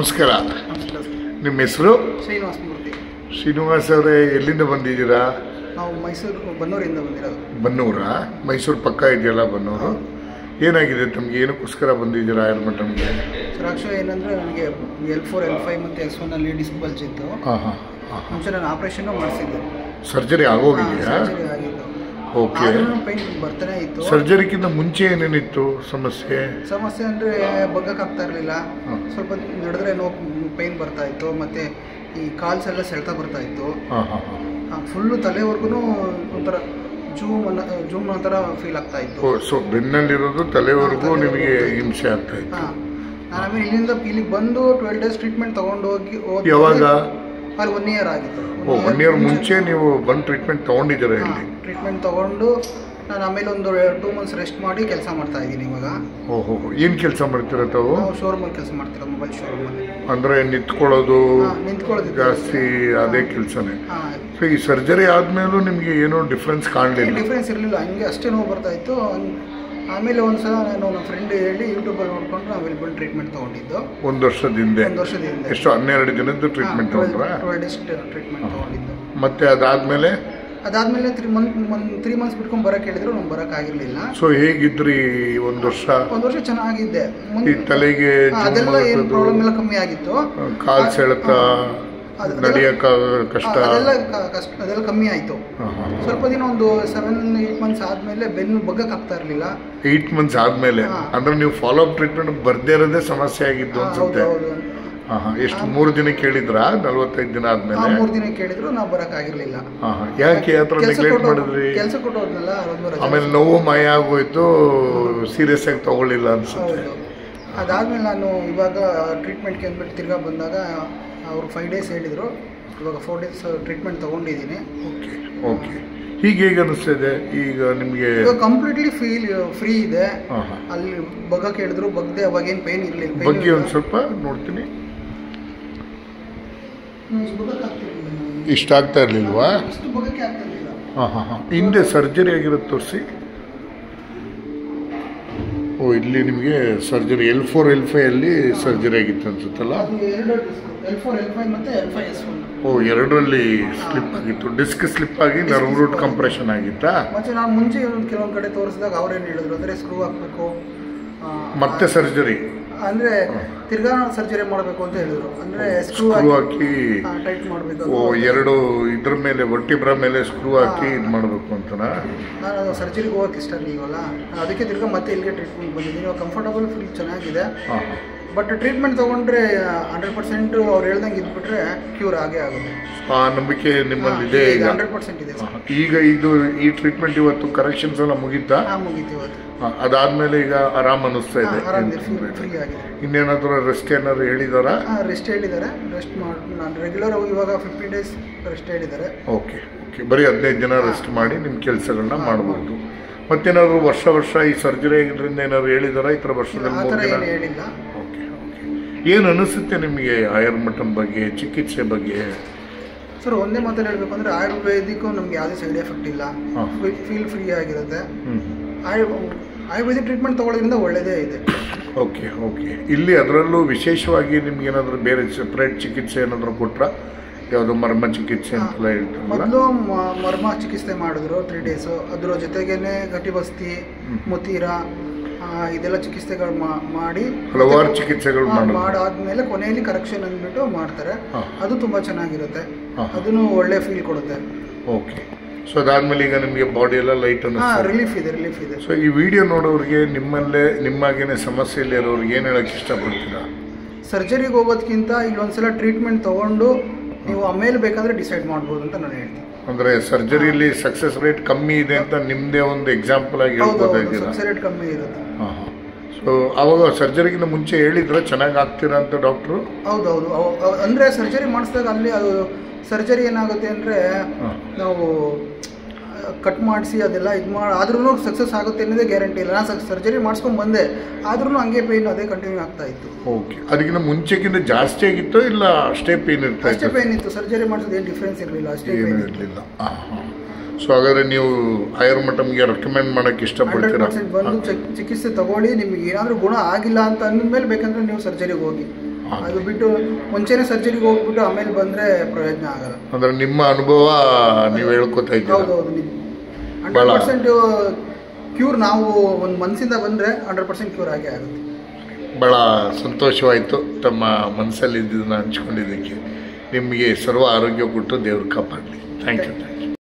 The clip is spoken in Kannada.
ನಮಸ್ಕಾರ ನಮಸ್ಕಾರ ಸರ್. ನಿಮ್ಮ ಹೆಸರು ಶ್ರೀನಿವಾಸ ಮೂರ್ತಿ ಶ್ರೀನಿವಾಸ್ ಅವರೇ ಎಲ್ಲಿಂದ ಬಂದಿದ್ದೀರಾ ನಾವು ಮೈಸೂರು ಬನ್ನೂರಿಂದ ಬಂದಿರೋದು ಬನ್ನೂರಾ ಮೈಸೂರು ಪಕ್ಕ ಇದೆಯಲ್ಲ ಬನ್ನೂರು ಏನಾಗಿದೆ ತಮಗೆ ಏನಕ್ಕೋಸ್ಕರ ಬಂದಿದ್ದೀರಾ ಆಯುರ್ಮಠಮ್ಗೆ ಸರ್ ಆಕ್ಚುಲಿ ಏನಂದರೆ ನನಗೆ ಎಲ್ ಫೋರ್ ಎಲ್ ಫೈವ್ ಮತ್ತು ಎಕ್ಸ್ ಒನ್ನಲ್ಲಿ ಡಿಸ್ಕ್ ಬಲ್ಜ್ ಇತ್ತು ಹಾಂ ಹಾಂ ಹಾಂ ಮುಂಚೆ ನಾನು ಆಪ್ರೇಷನ್ನು ಮಾಡಿಸಿದ್ದೆ ಸರ್ಜರಿ ಆಗೋಗಿದೆಯಾ ಸರ್ಜರಿ ಆಗಿತ್ತು ಓಕೆ ಆದ್ರೂ ಪೈನ್ ಬರ್ತಾನೆ ಇತ್ತು ಸರ್ಜರಿಗಿಂತ ಮುಂಚೆ ಏನೇನಿತ್ತು ಸಮಸ್ಯೆ ಸಮಸ್ಯೆ ಅಂದರೆ ಬಗ್ಗಕ್ಕಾಗ್ತಾ ಇರಲಿಲ್ಲ ಹಾಂ. ಸ್ವಲ್ಪ ನಡೆದ್ರೆ ನೋವು ಪೈನ್ ಬರ್ತಾ ಇತ್ತು ಮತ್ತು ಈ ಕಾಲ್ಸ್ ಎಲ್ಲ ಸೆಳ್ತಾ ಬರ್ತಾ ಇತ್ತು ಹಾಂ ಹಾಂ ಹಾಂ ಫುಲ್ಲು ತಲೆವರೆಗೂ ಒಂಥರ ಜೂಮ್ ಅನ್ನೋ ಜೂಮ್ ಒಂಥರ ಫೀಲ್ ಆಗ್ತಾ ಇತ್ತು ಓ ಸೊ ಬೆನ್ನಲ್ಲಿರೋದು ತಲೆವರೆಗೂ ನಿಮಗೆ ಹಿಂಸೆ ಆಗ್ತಾ ಇತ್ತು ಹಾಂ ನಾನು ಆಮೇಲೆ ಇಲ್ಲಿಂದ ಇಲ್ಲಿಗೆ ಬಂದು ಟ್ವೆಲ್ ಡೇಸ್ ಟ್ರೀಟ್ಮೆಂಟ್ ತೊಗೊಂಡು ಹೋಗಿ ಹೋದ್ಮೇಲೆ ಯಾವಾಗ ಅಲ್ಲಿ ಒನ್ ಇಯರ್ ಆಗಿತ್ತು ಓ ಒನ್ ಇಯರ್ ಮುಂಚೆ ನೀವು ಬಂದು ಟ್ರೀಟ್ಮೆಂಟ್ ತೊಗೊಂಡಿದ್ದೀರಾ ಇಲ್ಲಿ ಟ್ರೀಟ್ಮೆಂಟ್ ತೊಗೊಂಡು ನಾನು ಆಮೇಲೆ ಒಂದು ಟೂ ಮಂತ್ಸ್ ರೆಸ್ಟ್ ಮಾಡಿ ಕೆಲಸ ಮಾಡ್ತಾ ಇದ್ದೀನಿ ಇವಾಗ ಓಹೋ ಏನು ಕೆಲಸ ಮಾಡ್ತೀರಾ ತಾವು ನಾವು ಶೋರೂಮಲ್ಲಿ ಕೆಲಸ ಮಾಡ್ತಿರೋದು ಮೊಬೈಲ್ ಶೋರೂಮಲ್ಲಿ ಅಂದರೆ ನಿಂತ್ಕೊಳ್ಳೋದು ನಿಂತ್ಕೊಳ್ಳೋದಿತ್ತು ಜಾಸ್ತಿ ಅದೇ ಕೆಲಸನೇ ಹಾಂ ಸೊ ಈ ಸರ್ಜರಿ ಆದ್ಮೇಲೂ ನಿಮಗೆ ಏನೋ ಡಿಫ್ರೆನ್ಸ್ ಕಾಣಲಿಲ್ಲ ಡಿಫ್ರೆನ್ಸ್ ಇರಲಿಲ್ಲ ಹಂಗೆ ಅಷ್ಟೇ ನೋವು ಬರ್ತಾ ಇತ್ತು ಹಂಗ್- ಆಮೇಲೆ ಒಂದು ಸಲ ನಾನು ನನ್ನ ಫ್ರೆಂಡ್ ಹೇಳಿ ಯೂಟ್ಯೂಬಲ್ಲಿ ನೋಡ್ಕೊಂಡು ನಾವು ಇಲ್ಲಿ ಬಂದು ಟ್ರೀಟ್ಮೆಂಟ್ ತೊಗೊಂಡಿದ್ದು ಒಂದು ವರ್ಷದ ಹಿಂದೆ ಒಂದು ವರ್ಷದ ಹಿಂದೆ ಎಷ್ಟು ಹನ್ನೆರಡು ದಿನದ್ದು ಟ್ರೀಟ್ಮೆಂಟ್ ತಗೊಂಡ್ರಾ ಟ್ವೆಲ್ ಡೇಸ್ ಟ್ರೀಟ್ಮೆಂಟ್ ತೊಗೊಂಡಿದ್ದು ಮತ್ತೆ ಅದಾದ್ಮೇಲೆ ಅದಾದ್ಮೇಲೆ three month month three months ಬಿಟ್ಕೊಂಡು ಬರಕ್ಕೆ ಹೇಳಿದ್ರು ನಮ್ಗೆ ಬರೋಕ್ಕಾಗಿರ್ಲಿಲ್ಲ ಸೊ ಹೇಗಿದ್ರಿ ಒಂದು ವರ್ಷ ಒಂದು ವರ್ಷ ಚೆನ್ನಾಗಿದ್ದೆ ಈ ಮುಂದೆ ತಲೆಗೆ ಹಾ, ಅದೆಲ್ಲ ಏನು ಪ್ರಾಬ್ಲಮ್ ಎಲ್ಲ ಕಮ್ಮಿ ಆಗಿತ್ತು ಕಾಲ್ ಸೆಳೆತ ಅದು- ನಡೆಯಕ್ಕ ಕಷ್ಟ ಆ, ಅದೆಲ್ಲ ಕ- ಕಷ್ಟ ಅದೆಲ್ಲ ಕಮ್ಮಿ ಆಯಿತು ಹಾ, ಹಾ. ಸ್ವಲ್ಪ ದಿನ ಒಂದು ಸೆವೆನ್ ಏಯ್ಟ್ ಮಂತ್ಸ್ ಆದಮೇಲೆ ಬೆನ್ನು ಬಗ್ಗಕ್ಕೆ ಆಗ್ತಾ ಇರಲಿಲ್ಲ ಏಟ್ ಮಂತ್ಸ್ ಆದ್ಮೇಲೆ ಹಾ. ಅಂದ್ರೆ ನೀವು ಫಾಲೋ ಅಪ್ ಟ್ರೀಟ್ಮೆಂಟ್ ಬರ್ದೇ ಇರೋದೇ ಸಮಸ್ಯೆ ಆಗಿದ್ದು ಹೌದು ಅನ್ಸುತ್ತೆ ಹೌದು ಹಾ, ಹಾ. ಎಷ್ಟು ಮೂರು ದಿನಕ್ಕೆ ಹೇಳಿದ್ರಾ ನಲ್ವತ್ತೈದು ದಿನ ಆ ಆದ್ಮೇಲೆ ಮೂರು ದಿನ ಕೇಳಿದ್ರು ನಾವು ಬರೋಕ್ಕಾಗಿರ್ಲಿಲ್ಲ ಹಾ, ಹಾ. ಯಾಕೆ ಆ ಥರ ನೆಗ್ಲೆಕ್ಟ್ ಮಾಡಿದ್ರಿ ಕೆಲಸ ಕೊಟ್ಟೋದ್ನಲ್ಲ ಒಂದು ರಜೆ ಆಮೇಲೆ ನೋವು ಮಯ ಆಗೋಯ್ತು ಸೀರಿಯಸ್ ಆಗಿ ತಗೊಳ್ಳಿಲ್ಲ ಅನ್ಸುತ್ತೆ ಹೌದು ಅದಾದ್ಮೇಲೆ ನಾನು ಇವಾಗ ಟ್ರೀಟ್ಮೆಂಟ್ಗೆ ಅಂದ್ಬಿಟ್ಟು ತಿರ್ಗಾ ಬಂದಾಗ ಅವರು ಫೈವ್ ಡೇಸ್ ಹೇಳಿದರು ಇವಾಗ ಫೋರ್ ಡೇಸ್ ಟ್ರೀಟ್ಮೆಂಟ್ ತೊಗೊಂಡಿದ್ದೀನಿ ಓಕೆ ಓಕೆ ಹೀಗೆ ಹೇಗೆ ಅನಿಸ್ತಿದೆ ಈಗ ನಿಮಗೆ ಇವಾಗ ಕಂಪ್ಲೀಟ್ಲಿ ಫೀಲ್ ಫ್ರೀ ಇದೆ ಹಾ, ಹಾ. ಅಲ್ಲಿ ಬಗ್ಗಕ್ಕೆ ಹೇಳಿದ್ರು ಬಗ್ದೆ ಅವಾಗೇನು ಪೈನ್ ಇರಲಿಲ್ಲ ಬಗ್ಗೆ ಒಂದು ಸ್ವಲ್ಪ ನೋಡ್ತೀನಿ ಇಷ್ಟ ಆಗ್ತಾ ಇರ್ಲಿಲ್ವಾ ಅಷ್ಟು ಬಗ್ಗಕ್ಕೆ ಆಗ್ತಿರ್ಲಿಲ್ಲ ಹಾಂ ಹಾಂ ಹಾಂ ಹಿಂದೆ ಸರ್ಜರಿ ಆಗಿರೋದು ತೋರಿಸಿ ಓ ಇಲ್ಲಿ ನಿಮಗೆ surgery L four L five ಅಲ್ಲಿ ಸರ್ಜರಿ ಆಗಿತ್ತು ಅನ್ಸುತ್ತಲ್ಲ ಅದು ಎರಡು ಎಲ್ ಫೋರ್ ಎಲ್ ಫೈವ್ ಮತ್ತು ಎಲ್ ಫೈವ್ ಎಸ್ ಒನ್ ಓ ಎರಡರಲ್ಲಿ ಸ್ಲಿಪ್ ಆಗಿತ್ತು ಡಿಸ್ಕ್ ಸ್ಲಿಪ್ ಆಗಿ ನರ್ವ್ ರೂಟ್ ಕಂಪ್ರೆಷನ್ ಆಗಿತ್ತಾ ಮತ್ತೆ ನಾನು ಮುಂಚೆ ಒಂದು ಕೆಲವೊಂದು ಕಡೆ ತೋರಿಸಿದಾಗ ಅವ್ರೇನು ಹೇಳಿದ್ರು ಅಂದರೆ ಸ್ಕ್ರೂ ಹಾಕಬೇಕು ಮತ್ತೆ ಸರ್ಜರಿ ಅಂದರೆ ತಿರ್ಗಾ ಸರ್ಜರಿ ಮಾಡಬೇಕು ಅಂತ ಹೇಳಿದ್ರು ಅಂದರೆ ಸ್ಕ್ರೂ ಸ್ಕ್ರೂ ಹಾಕಿ ಹಾಕಿ ಟೈಟ್ ಮಾಡಬೇಕು ಓ ಎರಡು ಇದ್ರ ಮೇಲೆ ಒಟ್ಟಿಬ್ರ ಮೇಲೆ ಸ್ಕ್ರೂ ಹಾಕಿ ಇದು ಮಾಡಬೇಕು ಅಂತನಾ ನಾನು ಅದು ಸರ್ಜರಿಗೆ ಹೋಗಕ್ಕೆ ಇಷ್ಟ ಇರಲಿಲ್ವಲ್ಲ ಅದಕ್ಕೆ ತಿರ್ಗಾ ಮತ್ತೆ ಇಲ್ಲಿಗೆ ಟ್ರೀಟ್ಮೆಂಟ್ ಬಂದಿದ್ದೀನಿ ಇವಾಗ ಕಂಫರ್ಟಬಲ್ ಫೀಲ್ ಚೆನ್ನಾಗಿದೆ ಹಾಂ ಹಾಂ ಬಟ್ ಟ್ರೀಟ್ಮೆಂಟ್ ತೊಗೊಂಡ್ರೆ ಹಂಡ್ರೆಡ್ ಪರ್ಸೆಂಟ್ ಅವ್ರು ಹೇಳ್ದಂಗೆ ಇದ್ಬಿಟ್ರೆ ಕ್ಯೂರ್ ಆಗೇ ಆಗುತ್ತೆ ಆ ನಂಬಿಕೆ ನಿಮ್ಮಲ್ಲಿ ಇದೆ ಈಗ ಹಂಡ್ರೆಡ್ ಪರ್ಸೆಂಟ್ ಇದೆ ಸರ್ ಹಾ, ಈಗ ಇದು ಈ ಟ್ರೀಟ್ಮೆಂಟ್ ಇವತ್ತು ಕರೆಕ್ಷನ್ಸ್ ಎಲ್ಲ ಮುಗೀತಾ ಹಾಂ ಮುಗೀತು ಇವತ್ತು ಹಾ, ಅದಾದ್ಮೇಲೆ ಈಗ ಆರಾಮ್ ಅನಿಸ್ತಾ ಇದೆ ಹಾಂ ಆರಾಮಿದೆ ಫ್ರೀ ಆಗಿದೆ ಇನ್ನೇನಾದ್ರೂ ರೆಸ್ಟ್ ಏನಾದ್ರು ಹೇಳಿದಾರಾ ಹಾಂ ರೆಸ್ಟ್ ಹೇಳಿದ್ದಾರೆ ರೆಸ್ಟ್ ಮಾಡಿ ನಾನು ರೆಗ್ಯುಲರ್ ಇವಾಗ ಫಿಫ್ಟೀನ್ ಡೇಸ್ ರೆಸ್ಟ್ ಹೇಳಿದ್ದಾರೆ ಓಕೆ ಓಕೆ ಬರೀ ಹದಿನೈದು ದಿನ ರೆಸ್ಟ್ ಮಾಡಿ ನಿಮ್ಮ ಕೆಲಸಗಳನ್ನ ಮಾಡ್ಬೋದು ಮತ್ತೇನಾದ್ರು ವರ್ಷ ವರ್ಷ ಈ ಸರ್ಜರಿ ಆಗಿದ್ರಿಂದ ಏನಾದ್ರು ಹೇಳಿದಾರಾ ಈ ಥರ ವರ್ಷದಲ್ಲಿ ಆ ಮೂರು ಥರ ದಿನ ಏನು ಹೇಳಿಲ್ಲ ಓಕೆ ಓಕೆ ಏನು ಅನಿಸುತ್ತೆ ನಿಮಗೆ ಆಯುರ್ಮಠಂ ಬಗ್ಗೆ ಚಿಕಿತ್ಸೆ ಬಗ್ಗೆ ಸರ್ ಒಂದೇ ಮಾತಲ್ಲಿ ಹೇಳಬೇಕು ಅಂದರೆ ಆಯುರ್ವೇದಿಕ್ಕು ನಮ್ಗೆ ಯಾವುದೇ ಸೈಡ್ ಎಫೆಕ್ಟ್ ಇಲ್ಲ ಹಾ. ಫೀಲ್ ಫ್ರೀ ಆಗಿರುತ್ತೆ ಹ್ಞೂ ಆಯು ಆಯುರ್ವೇದಿಕ್ ಟ್ರೀಟ್ಮೆಂಟ್ ತೊಗೊಳ್ಳೋದ್ರಿಂದ ಒಳ್ಳೆಯದೇ ಇದೆ ಓಕೆ ಓಕೆ ಇಲ್ಲಿ ಅದರಲ್ಲೂ ವಿಶೇಷವಾಗಿ ನಿಮ್ಗೆ ಏನಾದರೂ ಬೇರೆ ಸಪ್ರೇಟ್ ಚಿಕಿತ್ಸೆ ಏನಾದರೂ ಕೊಟ್ರಾ ಯಾವುದೋ ಮರ್ಮ ಚಿಕಿತ್ಸೆ ಅಂತೆಲ್ಲ ಹೇಳ್ತಾರಲ್ಲ ಮೊದಲು ಮರ್ಮ ಚಿಕಿತ್ಸೆ ಮಾಡಿದ್ರು ತ್ರೀ ಡೇಸು ಅದ್ರ ಜೊತೆಗೇನೆ ಗಟ್ಟಿಬಸ್ತಿ ಮುತೀರ ಆ, ಇದೆಲ್ಲ ಚಿಕಿತ್ಸೆಗಳು ಮಾ- ಮಾಡಿ ಹಲವಾರು ಚಿಕಿತ್ಸೆಗಳು ಆ, ಮಾಡಿದ್ರು. ಮಾಡಾದ್ಮೇಲೆ ಕೊನೆಯಲ್ಲಿ ಕರೆಕ್ಷನ್ ಅಂದ್ಬಿಟ್ಟು ಮಾಡ್ತಾರೆ ಹಾ. ಅದು ತುಂಬ ಚೆನ್ನಾಗಿರುತ್ತೆ ಹಾ. ಅದನ್ನು ಒಳ್ಳೆ ಫೀಲ್ ಕೊಡುತ್ತೆ ಓಕೆ ಸೊ ಅದಾದ್ಮೇಲೆ ಈಗ ನಿಮಗೆ ಬಾಡಿ ಎಲ್ಲ ಲೈಟ್ ಹಾಂ ಅನ್ನಿಸ್ತದೆ ರಿಲೀಫ್ ಇದೆ ರಿಲೀಫ್ ಇದೆ ಸೊ ಈ ವಿಡಿಯೋ ನೋಡೋರಿಗೆ ನಿಮ್ಮಲ್ಲೇ ನಿಮ್ಮಾಗೇನೆ ಸಮಸ್ಯೆಯಲ್ಲಿ ಇರೋರಿಗೆ ಏನು ಹೇಳಕ್ಕೆ ಇಷ್ಟಪಡ್ತೀರಾ ಸರ್ಜರಿಗೆ ಹೋಗೋದಕ್ಕಿಂತ ಇಲ್ಲೊಂದ್ಸಲ ಟ್ರೀಟ್ಮೆಂಟ್ ತೊಗೊಂಡು ನೀವು ಆಮೇಲೆ ಬೇಕಾದರೆ ಡಿಸೈಡ್ ಮಾಡ್ಬೋದು ಅಂತ ನಾನು ಹೇಳ್ತೀನಿ ಅಂದ್ರೆ ಸರ್ಜರಿಲಿ ಸಕ್ಸಸ್ ರೇಟ್ ಕಮ್ಮಿ ಇದೆ ಅಂತ ನಿಮ್ಮದೇ ಒಂದು ಎಕ್ಸಾಂಪಲ್ ಆಗಿ ಹೌದು ಹೌದು ಹೇಳ್ಬೋದಾಗಿಲ್ಲ ಸಬ್ಸಿ ರೇಟ್ ಕಮ್ಮಿ ಇರುತ್ತೆ ಸೊ ಅವಾಗ ಸರ್ಜರಿಗಿಂತ ಮುಂಚೆ ಹೇಳಿದ್ರೆ ಚೆನ್ನಾಗಿ ಆಗ್ತೀರಾ ಅಂತ ಡಾಕ್ಟ್ರು ಹೌದೌದು ಅವ್- ಅವ್- ಅಂದ್ರೆ ಸರ್ಜರಿ ಮಾಡಿಸಿದಾಗ ಅಲ್ಲಿ ಅದು ಸರ್ಜರಿ ಏನಾಗುತ್ತೆ ಅಂದ್ರೆ ಹಾಂ ನಾವು ಕಟ್ ಮಾಡಿಸಿ ಅದೆಲ್ಲ ಇದು ಮಾಡಿ ಆದ್ರೂ ಸಕ್ಸಸ್ ಆಗುತ್ತೆ ಅನ್ನೋದೇ ಗ್ಯಾರಂಟಿ ಇಲ್ಲ ನಾನು ಸರ್ಜರಿ ಮಾಡಿಸ್ಕೊಂಡು ಬಂದೆ ಆದ್ರೂ ಹಂಗೆ ಪೇಯ್ನ್ ಅದೇ ಕಂಟಿನ್ಯೂ ಆಗ್ತಾ ಇತ್ತು ಓಕೆ ಅದಕ್ಕಿಂತ ಮುಂಚೆಗಿಂತ ಜಾಸ್ತಿ ಆಗಿತ್ತೋ ಇಲ್ಲ ಅಷ್ಟೇ ಪೇನ್ ಇರ್ತಾ ಅಷ್ಟೇ ಇತ್ತು ಪೇಯ್ನ್ ಇತ್ತು ಸರ್ಜರಿ ಮಾಡಿಸೋದು ಏನು ಡಿಫ್ರೆನ್ಸ್ ಇರಲಿಲ್ಲ ಅಷ್ಟೇ ಏನೂ ಪೇಯ್ನ್ ಇತ್ತು ಇರಲಿಲ್ಲ ಸೊ ಹಾಗಾದ್ರೆ ನೀವು ಆಯುರ್ಮಠಮ್ಗೆ ರೆಕಮೆಂಡ್ ಮಾಡಕ್ಕೆ ಹಂಡ್ರೆಡ್ ಇಷ್ಟಪಡ್ತೀರಾ ಪರ್ಸೆಂಟ್ ಬಂದು ಚಿಕ್- ಚಿಕಿತ್ಸೆ ತಗೊಳ್ಳಿ ನಿಮಗೆ ಏನಾದರೂ ಗುಣ ಆಗಿಲ್ಲ ಅಂತ ಅಂದಮೇಲೆ ಬೇಕಂದ್ರೆ ನೀವು ಸರ್ಜರಿಗೆ ಹೋಗಿ ಅದು ಬಿಟ್ಟು ಮುಂಚೆನೇ ಸರ್ಜರಿಗೆ ಹೋಗ್ಬಿಟ್ಟು ಆಮೇಲೆ ಬಂದರೆ ಪ್ರಯೋಜನ ಆಗಲ್ಲ ಅಂದ್ರೆ ನಿಮ್ಮ ಅನುಭವ ನೀವು ಹೇಳ್ಕೊತಾ ಇದ್ದೀರಾ ಹೌದೌದು ಹಂಡ್ರೆಡ್ ಭಾಳ- ಪರ್ಸೆಂಟ್ ಕ್ಯೂರ್ ನಾವು ಒಂದು ಮನಸ್ಸಿಂದ ಬಂದರೆ ಹಂಡ್ರೆಡ್ ಪರ್ಸೆಂಟ್ ಕ್ಯೂರ್ ಆಗೇ ಆಗುತ್ತೆ ಭಾಳ ಸಂತೋಷವಾಯಿತು ತಮ್ಮ ಮನಸ್ಸಲ್ಲಿ ಇದ್ದಿದ್ದನ್ನು ಹಂಚ್ಕೊಂಡಿದ್ದಕ್ಕೆ ನಿಮಗೆ ಸರ್ವ ಆರೋಗ್ಯ ಕೊಟ್ಟು ದೇವ್ರು ಕಾಪಾಡಲಿ ಥ್ಯಾಂಕ್ ಯು